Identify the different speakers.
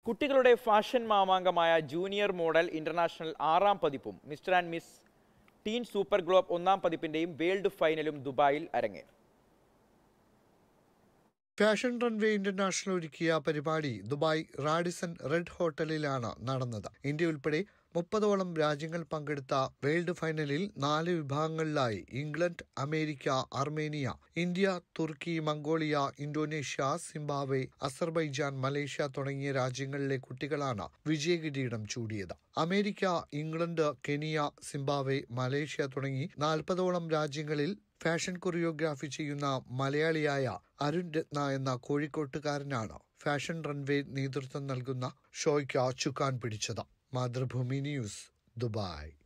Speaker 1: കുട്ടികളുടെ ഫാഷൻ മാമാങ്കമായ junior model international ആറാം പതിപ്പും mister and miss teen super globe ഒന്നാം പതിപ്പിന്റെയും വേൾഡ് ഫൈനലും ദുബായിൽ അരങ്ങേറി
Speaker 2: ഫാഷൻ റൺവേ ഇന്റർനാഷണൽ ഒരുക്കിയ പരിപാടി ദുബായ് റാഡിസൺ റെഡ് ഹോട്ടലിലാണ് നടന്നത് ഇന്ത്യ ഉൾപ്പെടെ മുപ്പതോളം രാജ്യങ്ങൾ പങ്കെടുത്ത വേൾഡ് ഫൈനലിൽ നാല് വിഭാഗങ്ങളിലായി ഇംഗ്ലണ്ട് അമേരിക്ക അർമേനിയ ഇന്ത്യ തുർക്കി Mongolia Indonesia Zimbabwe Azerbaijan Malaysia തുടങ്ങിയ രാജ്യങ്ങളിലെ കുട്ടികളാണ് വിജയകിരീടം ചൂടിയത് America England Kenya Zimbabwe Malaysia തുടങ്ങി നാൽപ്പതോളം രാജ്യങ്ങളിൽ ഫാഷൻ കൊറിയോഗ്രാഫി ചെയ്യുന്ന മലയാളിയായ അരുൺ രത്ന എന്ന കോഴിക്കോട്ടുകാരനാണ് ഫാഷൻ റൺവേ നേതൃത്വം നൽകുന്ന ഷോയ്ക്ക് ചുക്കാൻ പിടിച്ചത് മാതൃഭൂമി ന്യൂസ് ദുബായ്